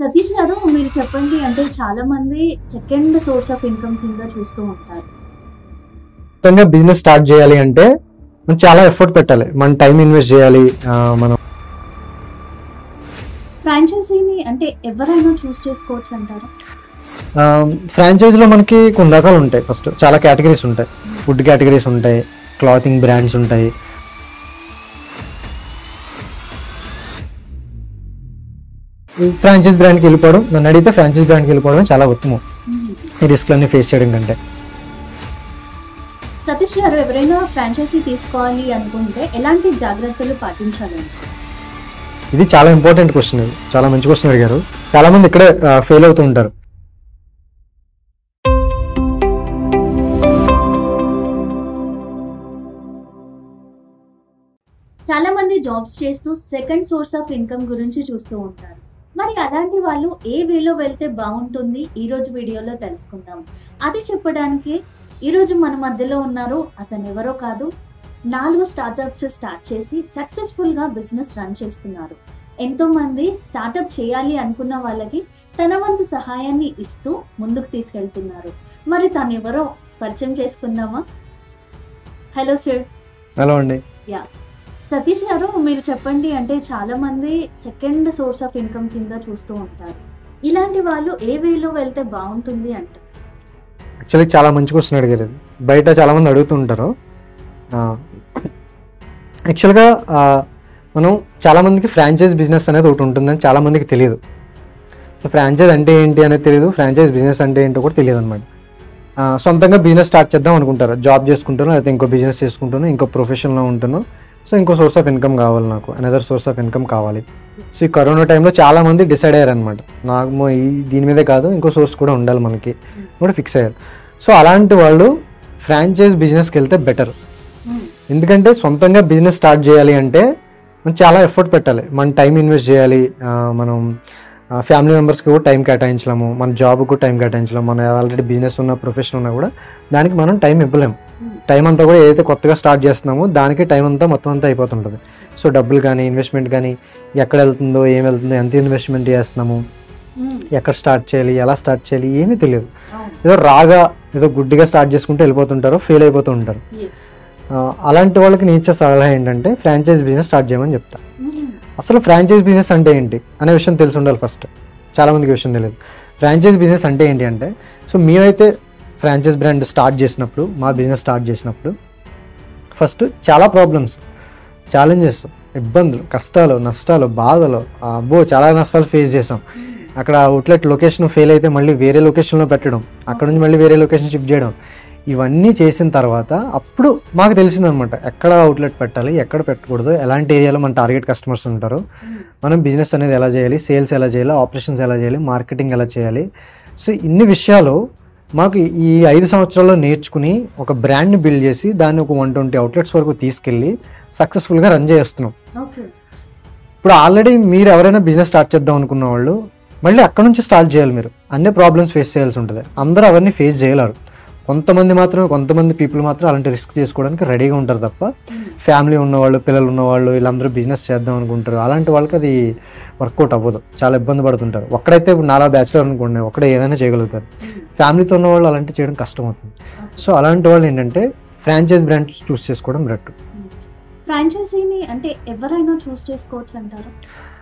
సతీష్ గారు మీరు చెప్పండి అంటే చాలా మంది సెకండ్ సోర్స్ ఆఫ్ ఇన్కమ్ కింద చూస్తూ ఉంటారు మొత్తంగా బిజినెస్ స్టార్ట్ చేయాలి అంటే మనం చాలా ఎఫర్ట్ పెట్టాలి మన టైం ఇన్వెస్ట్ చేయాలి ఆ, మనం ఫ్రాంచైజీని అంటే ఎవరైనా చూస్ చేసుకోవచ్చు అంటారా ఫ్రాంచైజీలో మనకి కొన్ని రకాలు ఉంటాయి ఫస్ట్ చాలా కేటగిరీస్ ఉంటాయి ఫుడ్ కేటగిరీస్ ఉంటాయి క్లాతింగ్ బ్రాండ్స్ ఉంటాయి ఫ్రాంచైజ్ బ్రాండ్కి వెళ్ళిపోవడం నన్ను అడిగితే ఫ్రాంచైజ్ బ్రాండ్కి వెళ్ళిపోవడం చాలా ఉత్తమం ఈ రిస్క్లన్నీ ఫేస్ చేయడం కంటే సతీష్ గారు ఎవరైనా ఫ్రాంచైజీ తీసుకోవాలి అనుకుంటే ఎలాంటి జాగ్రత్తలు పాటించాలి ఇది చాలా ఇంపార్టెంట్ క్వశ్చన్ ఇది చాలా మంచి క్వశ్చన్ అడిగారు చాలా మంది ఇక్కడే ఫెయిల్ అవుతూ ఉంటారు చాలా మంది జాబ్స్ చేస్తూ సెకండ్ సోర్స్ ఆఫ్ ఇన్కమ్ గురించి చూస్తూ ఉంటారు మరి అలాంటి వాళ్ళు ఏ వేలో వెళ్తే బాగుంటుంది ఈ రోజు వీడియోలో తెలుసుకుందాం అది చెప్పడానికి ఈ రోజు మన మధ్యలో ఉన్నారు అతను ఎవరో కాదు నాలుగు స్టార్టప్స్ స్టార్ట్ చేసి సక్సెస్ఫుల్ గా బిజినెస్ రన్ చేస్తున్నారు ఎంతో మంది స్టార్టప్ చేయాలి అనుకున్న వాళ్ళకి తన వంతు సహాయాన్ని ఇస్తూ ముందుకు తీసుకెళ్తున్నారు మరి తను ఎవరో పరిచయం చేసుకుందామా హలో సార్ హలో అండి సతీష్ గారు మీరు చెప్పండి అంటే చాలా మంది సెకండ్ సోర్స్ ఆఫ్ ఇన్కమ్ కింద చూస్తూ ఉంటారు ఇలాంటి వాళ్ళు ఏ వేలో వెళ్తే బాగుంటుంది అంట యాక్చువల్లీ చాలా మంచి క్వశ్చన్ అడిగారు ఇది బయట చాలా మంది అడుగుతూ ఉంటారు యాక్చువల్గా మనం చాలా మందికి ఫ్రాంచైజ్ బిజినెస్ అనేది ఒకటి ఉంటుందని చాలా మందికి తెలియదు ఫ్రాంచైజ్ అంటే ఏంటి అనేది తెలియదు ఫ్రాంచైజ్ బిజినెస్ అంటే ఏంటో కూడా తెలియదు అనమాట సొంతంగా బిజినెస్ స్టార్ట్ చేద్దాం అనుకుంటారు జాబ్ చేసుకుంటాను లేకపోతే ఇంకో బిజినెస్ చేసుకుంటాను ఇంకో ప్రొఫెషన్లో ఉంటాను సో ఇంకో సోర్స్ ఆఫ్ ఇన్కమ్ కావాలి నాకు అనదర్ సోర్స్ ఆఫ్ ఇన్కమ్ కావాలి సో ఈ కరోనా టైంలో చాలా మంది డిసైడ్ అయ్యారు అనమాట నాకు మొ- ఈ దీని మీదే కాదు ఇంకో సోర్స్ కూడా ఉండాలి మనకి కూడా ఫిక్స్ అయ్యారు సో అలాంటి వాళ్ళు ఫ్రాంచైజ్ బిజినెస్కి వెళ్తే బెటర్ ఎందుకంటే సొంతంగా బిజినెస్ స్టార్ట్ చేయాలి అంటే మనం చాలా ఎఫర్ట్ పెట్టాలి మన టైం ఇన్వెస్ట్ చేయాలి ఆ, మనం ఫ్యామిలీ మెంబర్స్కి కూడా టైం కేటాయించలేము మన జాబ్కి కూడా టైం కేటాయించలేము మన ఆల్రెడీ బిజినెస్ ఉన్న ప్రొఫెషన్ ఉన్నా కూడా దానికి మనం టైం ఇవ్వలేము టైం అంతా కూడా ఏదైతే కొత్తగా స్టార్ట్ చేస్తున్నామో దానికి టైం అంతా మొత్తం అంతా అయిపోతుంటుంది సో డబ్బులు కానీ ఇన్వెస్ట్మెంట్ కానీ ఎక్కడ వెళ్తుందో ఏం వెళ్తుందో ఎంత ఇన్వెస్ట్మెంట్ చేస్తున్నాము ఎక్కడ స్టార్ట్ చేయాలి ఎలా స్టార్ట్ చేయాలి ఏమీ తెలియదు ఏదో రాగా ఏదో గుడ్డిగా స్టార్ట్ చేసుకుంటూ వెళ్ళిపోతుంటారు ఫెయిల్ అయిపోతూ ఉంటారు ఆ, అలాంటి వాళ్ళకి నేను ఇచ్చే సలహా ఏంటంటే ఫ్రాంచైజ్ బిజినెస్ స్టార్ట్ చేయమని చెప్తా అసలు ఫ్రాంచైజ్ బిజినెస్ అంటే ఏంటి అనే విషయం తెలిసి ఉండాలి ఫస్ట్ చాలా మందికి విషయం తెలియదు ఫ్రాంచైజ్ బిజినెస్ అంటే ఏంటి అంటే సో మేమైతే ఫ్రాంచైజ్ బ్రాండ్ స్టార్ట్ చేసినప్పుడు మా బిజినెస్ స్టార్ట్ చేసినప్పుడు ఫస్ట్ చాలా ప్రాబ్లమ్స్ ఛాలెంజెస్ ఇబ్బందులు కష్టాలు నష్టాలు బాధలు అబ్బో చాలా నష్టాలు ఫేస్ చేసాం అక్కడ అవుట్లెట్ లొకేషన్ ఫెయిల్ అయితే మళ్ళీ వేరే లొకేషన్లో పెట్టడం అక్కడ నుంచి మళ్ళీ వేరే లొకేషన్ షిఫ్ట్ చేయడం ఇవన్నీ చేసిన తర్వాత అప్పుడు మాకు తెలిసిందనమాట ఎక్కడ అవుట్లెట్ పెట్టాలి ఎక్కడ పెట్టకూడదు ఎలాంటి ఏరియాలో మన టార్గెట్ కస్టమర్స్ ఉంటారు మనం బిజినెస్ అనేది ఎలా చేయాలి సేల్స్ ఎలా చేయాలి ఆపరేషన్స్ ఎలా చేయాలి మార్కెటింగ్ ఎలా చేయాలి సో ఇన్ని విషయాలు మాకు ఈ ఐదు సంవత్సరాల్లో నేర్చుకుని ఒక బ్రాండ్ని బిల్డ్ చేసి దాన్ని ఒక వన్ ట్వంటీ అవుట్లెట్స్ వరకు తీసుకెళ్ళి సక్సెస్ఫుల్గా రన్ చేస్తున్నాం ఓకే ఇప్పుడు ఆల్రెడీ మీరు ఎవరైనా బిజినెస్ స్టార్ట్ చేద్దాం అనుకున్న వాళ్ళు మళ్ళీ అక్కడ నుంచి స్టార్ట్ చేయాలి మీరు అన్ని ప్రాబ్లమ్స్ ఫేస్ చేయాల్సి ఉంటుంది అందరూ అవన్నీ ఫేస్ చేయలేరు కొంతమంది మాత్రమే కొంతమంది పీపుల్ మాత్రం అలాంటి రిస్క్ చేసుకోవడానికి రెడీగా ఉంటారు తప్ప ఫ్యామిలీ ఉన్నవాళ్ళు పిల్లలు ఉన్నవాళ్ళు వీళ్ళందరూ బిజినెస్ చేద్దాం అనుకుంటారు అలాంటి వాళ్ళకి అది వర్కౌట్ అవ్వదు చాలా ఇబ్బంది పడుతుంటారు ఒక్కడైతే ఇప్పుడు నాలా బ్యాచులర్ అనుకోండి ఒక్కడే ఏదైనా చేయగలుగుతారు ఫ్యామిలీతో ఉన్న వాళ్ళు అలాంటి చేయడం కష్టం అవుతుంది సో అలాంటి వాళ్ళు ఏంటంటే ఫ్రాంచైజ్ బ్రాండ్ చూస్ చేసుకోవడం బెటర్ ఫ్రాంచైజీని అంటే ఎవరైనా చూస్ చేసుకోవచ్చు అంటారు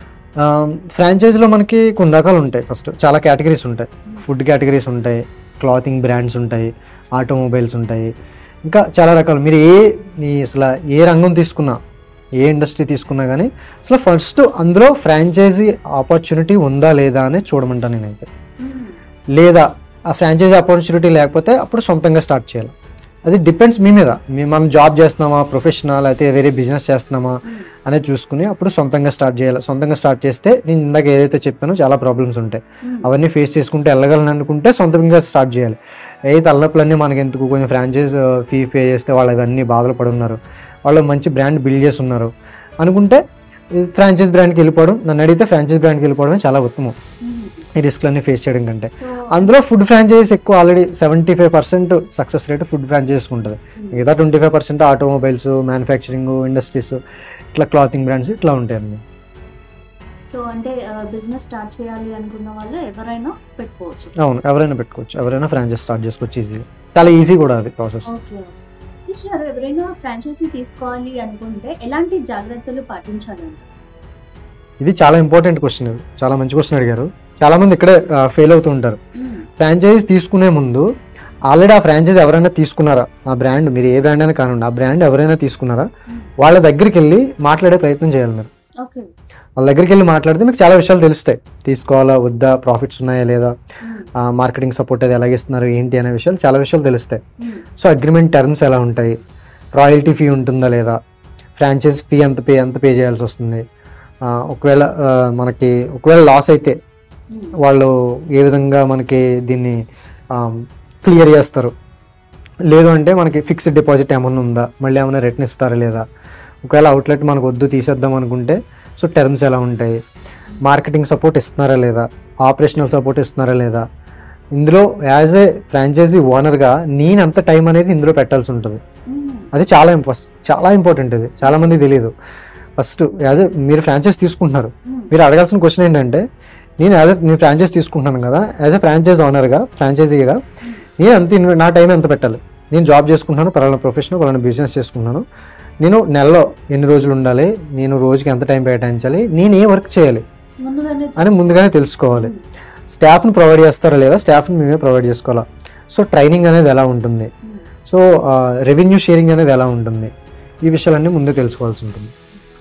ఫ్రాంచైజీలో మనకి కొన్ని రకాలు ఉంటాయి ఫస్ట్ చాలా కేటగిరీస్ ఉంటాయి ఫుడ్ కేటగిరీస్ ఉంటాయి క్లాతింగ్ బ్రాండ్స్ ఉంటాయి ఆటోమొబైల్స్ ఉంటాయి ఇంకా చాలా రకాలు మీరు ఏ ఈ అసలు ఏ రంగం తీసుకున్నా ఏ ఇండస్ట్రీ తీసుకున్నా కానీ అసలు ఫస్ట్ అందులో ఫ్రాంచైజీ ఆపర్చునిటీ ఉందా లేదా అని చూడమంటాను నేనైతే లేదా ఆ ఫ్రాంచైజీ ఆపర్చునిటీ లేకపోతే అప్పుడు సొంతంగా స్టార్ట్ చేయాలి అది డిపెండ్స్ మీ మీద మీ మనం జాబ్ చేస్తున్నామా ప్రొఫెషనల్ లేకపోతే వేరే బిజినెస్ చేస్తున్నామా అనేది చూసుకుని అప్పుడు సొంతంగా స్టార్ట్ చేయాలి సొంతంగా స్టార్ట్ చేస్తే నేను ఇందాక ఏదైతే చెప్పానో చాలా ప్రాబ్లమ్స్ ఉంటాయి అవన్నీ ఫేస్ చేసుకుంటూ వెళ్ళగలను అనుకుంటే సొంతంగా స్టార్ట్ చేయాలి ఏ తలనొప్పులన్నీ మనకి ఎందుకు కొంచెం ఫ్రాంచైజ్ ఫీ పే చేస్తే వాళ్ళు అవన్నీ బాధలు పడి ఉన్నారు వాళ్ళు మంచి బ్రాండ్ బిల్డ్ చేసి ఉన్నారు అనుకుంటే ఫ్రాంచైజ్ బ్రాండ్కి వెళ్ళిపోవడం నన్ను అడిగితే ఫ్రాంచైజ్ బ్రాండ్కి వెళ్ళిపోవడం చాలా ఉత్తమం ఈ రిస్క్లన్నీ ఫేస్ చేయడం కంటే సో అందులో ఫుడ్ ఫ్రాంచైజీస్ ఎక్కువ already seventy five percent success rate food franchises ఉంటుంది మిగతా twenty five percent automobiles manufacturing industries ఇట్లా క్లాతింగ్ బ్రాండ్స్ ఇట్లా ఉంటాయి అన్నమాట సో అంటే బిజినెస్ స్టార్ట్ చేయాలి అనుకున్న వాళ్ళు ఎవరైనా పెట్టుకోవచ్చు అవును ఎవరైనా పెట్టుకోవచ్చు ఎవరైనా ఫ్రాంచైజ్ స్టార్ట్ చేసుకోవచ్చు ఈజీ చాలా ఈజీ కూడా అది ప్రాసెస్ ఓకే సార్ ఎవరైనా ఫ్రాంచైజీ తీసుకోవాలి అనుకుంటే ఎలాంటి జాగ్రత్తలు పాటించాలంటే ఇది చాలా ఇంపార్టెంట్ క్వశ్చన్ ఇది చాలా మంచి క్వశ్చన్ అడిగారు చాలా మంది ఇక్కడే ఫెయిల్ అవుతూ ఉంటారు ఫ్రాంచైజ్ తీసుకునే ముందు ఆల్రెడీ ఆ ఫ్రాంచైజ్ ఎవరైనా తీసుకున్నారా ఆ బ్రాండ్ మీరు ఏ బ్రాండ్ అయినా కానివ్వండి ఆ బ్రాండ్ ఎవరైనా తీసుకున్నారా వాళ్ళ దగ్గరికి వెళ్ళి మాట్లాడే ప్రయత్నం చేయాలి మీరు ఓకే వాళ్ళ దగ్గరికి వెళ్ళి మాట్లాడితే మీకు చాలా విషయాలు తెలుస్తాయి తీసుకోవాలా వద్దా ప్రాఫిట్స్ ఉన్నాయా లేదా మార్కెటింగ్ సపోర్ట్ అది ఎలాగిస్తున్నారు ఏంటి అనే విషయాలు చాలా విషయాలు తెలుస్తాయి సో అగ్రిమెంట్ టర్మ్స్ ఎలా ఉంటాయి రాయల్టీ ఫీ ఉంటుందా లేదా ఫ్రాంచైజ్ ఫీ ఎంత పే ఎంత పే చేయాల్సి వస్తుంది ఆ, ఒకవేళ ఆ, మనకి ఒకవేళ లాస్ అయితే వాళ్ళు ఏ విధంగా మనకి దీన్ని క్లియర్ చేస్తారు లేదు అంటే మనకి ఫిక్స్డ్ డిపాజిట్ ఏమన్నా ఉందా మళ్ళీ ఏమైనా రిటర్న్ ఇస్తారా లేదా ఒకవేళ అవుట్లెట్ మనకు వద్దు తీసేద్దాం అనుకుంటే సో టర్మ్స్ ఎలా ఉంటాయి మార్కెటింగ్ సపోర్ట్ ఇస్తున్నారా లేదా ఆపరేషనల్ సపోర్ట్ ఇస్తున్నారా లేదా ఇందులో యాజ్ ఏ ఫ్రాంచైజీ ఓనర్గా నేను అంత టైం అనేది ఇందులో పెట్టాల్సి ఉంటుంది అది చాలా ఫస్ట్ చాలా ఇంపార్టెంట్ ఇది చాలా మందికి తెలియదు ఫస్ట్ యాజ్ ఏ మీరు ఫ్రాంచైజ్ తీసుకుంటున్నారు మీరు అడగాల్సిన క్వశ్చన్ ఏంటంటే నేను యాజ్ నేను ఫ్రాంచైజ్ తీసుకుంటున్నాను కదా యాజ్ ఎ ఫ్రాంచైజ్ ఓనర్గా ఫ్రాంచైజీగా నేను అంత ఇన్వె- నా టైం ఎంత పెట్టాలి నేను జాబ్ చేసుకుంటున్నాను పలానా ప్రొఫెషన్ పలానా బిజినెస్ చేసుకుంటున్నాను నేను నెలలో ఎన్ని రోజులు ఉండాలి నేను రోజుకి ఎంత టైం కేటాయించాలి నేను ఏ వర్క్ చేయాలి ముందుగానే అని ముందుగానే తెలుసుకోవాలి స్టాఫ్ని ప్రొవైడ్ చేస్తారా లేదా స్టాఫ్ని మేమే ప్రొవైడ్ చేసుకోవాలా సో ట్రైనింగ్ అనేది ఎలా ఉంటుంది సో రెవెన్యూ షేరింగ్ అనేది ఎలా ఉంటుంది ఈ విషయాలన్నీ ముందే తెలుసుకోవాల్సి ఉంటుంది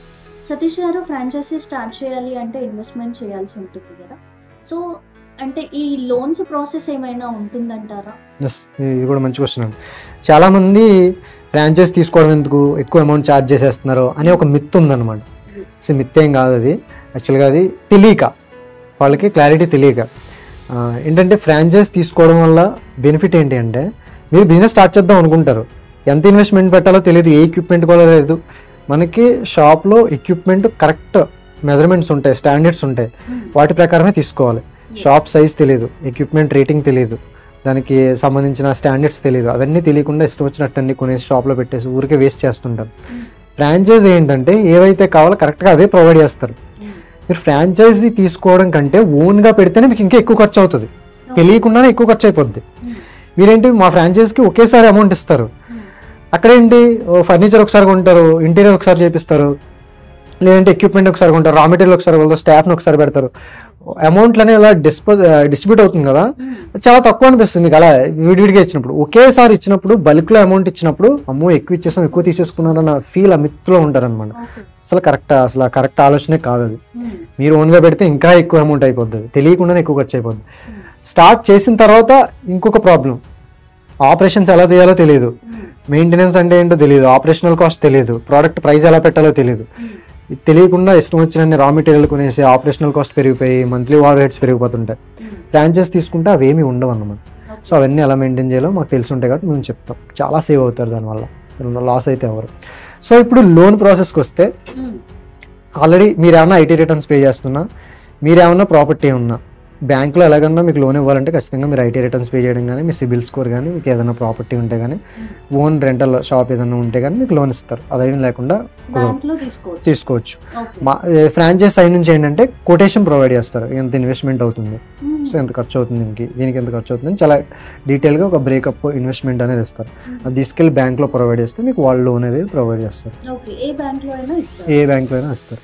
సతీష్ గారు ఫ్రాంచైజీ స్టార్ట్ చేయాలి అంటే ఇన్వెస్ట్మెంట్ చేయాల్సి ఉంటుంది కదా సో అంటే ఈ లోన్స్ ప్రాసెస్ ఏమైనా ఉంటుందంటారా ఎస్ ఇది కూడా మంచి క్వశ్చన్ అండి చాలామంది ఫ్రాంచైజ్ తీసుకోవడం ఎందుకు ఎక్కువ అమౌంట్ ఛార్జ్ చేసేస్తున్నారు అనే ఒక మిత్ ఉందన్నమాట సో మిత్ ఏం కాదు అది యాక్చువల్గా అది తెలియక వాళ్ళకి క్లారిటీ తెలియక ఆ, ఏంటంటే ఫ్రాంచైజ్ తీసుకోవడం వల్ల బెనిఫిట్ ఏంటి అంటే మీరు బిజినెస్ స్టార్ట్ చేద్దాం అనుకుంటారు ఎంత ఇన్వెస్ట్మెంట్ పెట్టాలో తెలియదు ఏ ఎక్విప్మెంట్ కూడా తెలియదు మనకి షాప్లో ఎక్విప్మెంట్ కరెక్ట్ మెజర్మెంట్స్ ఉంటాయి స్టాండర్డ్స్ ఉంటాయి వాటి ప్రకారమే తీసుకోవాలి షాప్ సైజ్ తెలియదు ఎక్విప్మెంట్ రేటింగ్ తెలియదు దానికి సంబంధించిన స్టాండర్డ్స్ తెలియదు అవన్నీ తెలియకుండా ఇష్టం వచ్చినట్టు అన్ని కొనేసి షాప్లో పెట్టేసి ఊరికే వేస్ట్ చేస్తుంటారు ఫ్రాంచైజ్ ఏంటంటే ఏవైతే కావాలో కరెక్ట్గా అవే ప్రొవైడ్ చేస్తారు మీరు ఫ్రాంచైజీ తీసుకోవడం కంటే ఓన్గా పెడితేనే మీకు ఇంకా ఎక్కువ ఖర్చు అవుతుంది తెలియకుండానే ఎక్కువ ఖర్చు అయిపోద్ది మీరేంటి మా ఫ్రాంచైజ్కి ఒకేసారి అమౌంట్ ఇస్తారు అక్కడేంటి ఫర్నిచర్ ఒకసారి కొంటారు ఇంటీరియర్ ఒకసారి చేపిస్తారు లేదంటే ఎక్విప్మెంట్ ఒకసారి కొంటారు రా మెటీరియల్ ఒకసారి కొంటారు స్టాఫ్ని ఒకసారి పెడతారు అమౌంట్లని ఇలా డిస్పో డిస్ట్రిబ్యూట్ అవుతుంది కదా చాలా తక్కువ అనిపిస్తుంది మీకు అలా విడివిడిగా ఇచ్చినప్పుడు ఒకేసారి ఇచ్చినప్పుడు బల్క్లో అమౌంట్ ఇచ్చినప్పుడు అమ్మో ఎక్కువ ఇచ్చేసాం ఎక్కువ తీసేసుకున్నారన్న ఫీల్ ఆ మిత్తులో ఉంటారనమాట అసలు కరెక్ట్ అసలు కరెక్ట్ ఆలోచనే కాదు అది మీరు ఓన్గా పెడితే ఇంకా ఎక్కువ అమౌంట్ అయిపోద్ది తెలియకుండానే ఎక్కువ ఖర్చు అయిపోద్ది స్టార్ట్ చేసిన తర్వాత ఇంకొక ప్రాబ్లం ఆపరేషన్స్ ఎలా చేయాలో తెలియదు మెయింటెనెన్స్ అంటే ఏంటో తెలియదు ఆపరేషనల్ కాస్ట్ తెలియదు ప్రోడక్ట్ ప్రైస్ ఎలా పెట్టాలో తెలియదు ఇది తెలియకుండా ఇష్టం వచ్చిన రా మెటీరియల్ కొనేసి ఆపరేషనల్ కాస్ట్ పెరిగిపోయి మంత్లీ ఓవర్ హెడ్స్ పెరిగిపోతుంటాయి ఫ్రాంచైజ్ తీసుకుంటే అవేమి ఉండవు అన్నమాట సో అవన్నీ ఎలా మెయింటైన్ చేయాలో మాకు తెలిసి ఉంటాయి కాబట్టి మేము చెప్తాం చాలా సేవ్ అవుతారు దానివల్ల లాస్ అయితే ఎవరు సో ఇప్పుడు లోన్ ప్రాసెస్కి వస్తే ఆల్రెడీ మీరు ఏమన్నా ఐటీ రిటర్న్స్ పే చేస్తున్నా మీరు ఏమన్నా ప్రాపర్టీ ఉన్నా బ్యాంక్లో ఎలాగన్నా మీకు లోన్ ఇవ్వాలంటే ఖచ్చితంగా మీరు ఐటీ రిటర్న్స్ పే చేయడం కానీ మీ సిబిల్ స్కోర్ కానీ మీకు ఏదైనా ప్రాపర్టీ ఉంటే కానీ ఓన్ రెంటల్ షాప్ ఏదైనా ఉంటే కానీ మీకు లోన్ ఇస్తారు అదేమీ లేకుండా బ్యాంక్ లో తీసుకోవచ్చు తీసుకోవచ్చు Okay. మా ఫ్రాంచైజ్ సైడ్ నుంచి ఏంటంటే కొటేషన్ ప్రొవైడ్ చేస్తారు ఎంత ఇన్వెస్ట్మెంట్ అవుతుంది Hmm. సో ఎంత ఖర్చు అవుతుంది దీనికి దీనికి ఎంత ఖర్చు అవుతుంది అని చాలా డీటెయిల్గా ఒక బ్రేకప్ ఇన్వెస్ట్మెంట్ అనేది ఇస్తారు అది తీసుకెళ్ళి బ్యాంక్లో ప్రొవైడ్ చేస్తే మీకు వాళ్ళు లోన్ అనేది ప్రొవైడ్ చేస్తారు ఓకే ఏ బ్యాంక్ లో అయినా ఇస్తారు ఏ బ్యాంక్లో అయినా ఇస్తారు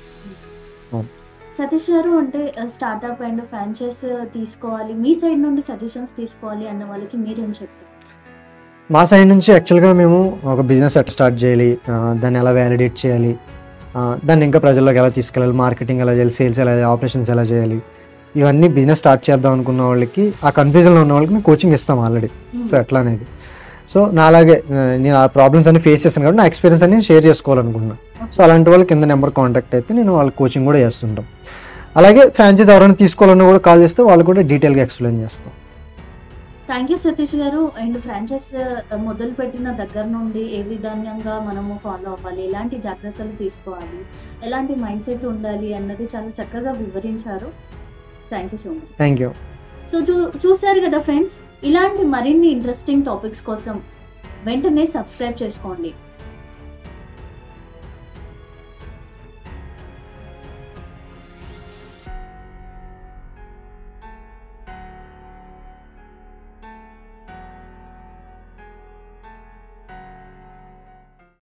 సతీష్ గారు అంటే స్టార్ట్అప్ అండ్ ఫ్రాంచైజ్ తీసుకోవాలి మీ సైడ్ నుండి సజెషన్స్ తీసుకోవాలి అన్న వాళ్ళకి మీరేం చెప్తారు మా సైడ్ నుంచి యాక్చువల్గా మేము ఒక బిజినెస్ ఎట్ స్టార్ట్ చేయాలి ఆ, దాన్ని ఎలా వ్యాలిడేట్ చేయాలి ఆ, దాన్ని ఇంకా ప్రజల్లోకి ఎలా తీసుకెళ్ళాలి మార్కెటింగ్ ఎలా చేయాలి సేల్స్ ఎలా చేయాలి ఆపరేషన్స్ ఎలా చేయాలి ఇవన్నీ బిజినెస్ స్టార్ట్ చేద్దాం అనుకున్న వాళ్ళకి ఆ కన్ఫ్యూజన్లో ఉన్న వాళ్ళకి మేము కోచింగ్ ఇస్తాం ఆల్రెడీ సో ఎట్లా అనేది సో నా అలాగే ఆ, నేను ఆ ప్రాబ్లమ్స్ అన్ని ఫేస్ చేస్తాను కాబట్టి నా ఎక్స్పీరియన్స్ అన్ని షేర్ చేసుకోవాలనుకుంటున్నాను సో అలాంటి వాళ్ళకి కింద నెంబర్ కాంటాక్ట్ అయితే నేను వాళ్ళ కోచింగ్ కూడా చేస్తుంటాం అలాగే ఫ్రాంచైజ్ ఎవరైనా తీసుకోవాలన్నా కూడా కాల్ చేస్తే వాళ్ళు కూడా డీటెయిల్గా ఎక్స్ప్లెయిన్ చేస్తాం థ్యాంక్ యూ సతీష్ గారు అండ్ ఫ్రాంచైజ్ మొదలు పెట్టిన దగ్గర నుండి ఏ విధంగా మనము ఫాలో అవ్వాలి ఎలాంటి జాగ్రత్తలు తీసుకోవాలి ఎలాంటి మైండ్ సెట్ ఉండాలి అన్నది చాలా చక్కగా వివరించారు thank you so much thank you so చూ చూసారు కదా ఫ్రెండ్స్ ఇలాంటి మరిన్ని ఇంట్రెస్టింగ్ టాపిక్స్ కోసం వెంటనే సబ్స్క్రైబ్ చేసుకోండి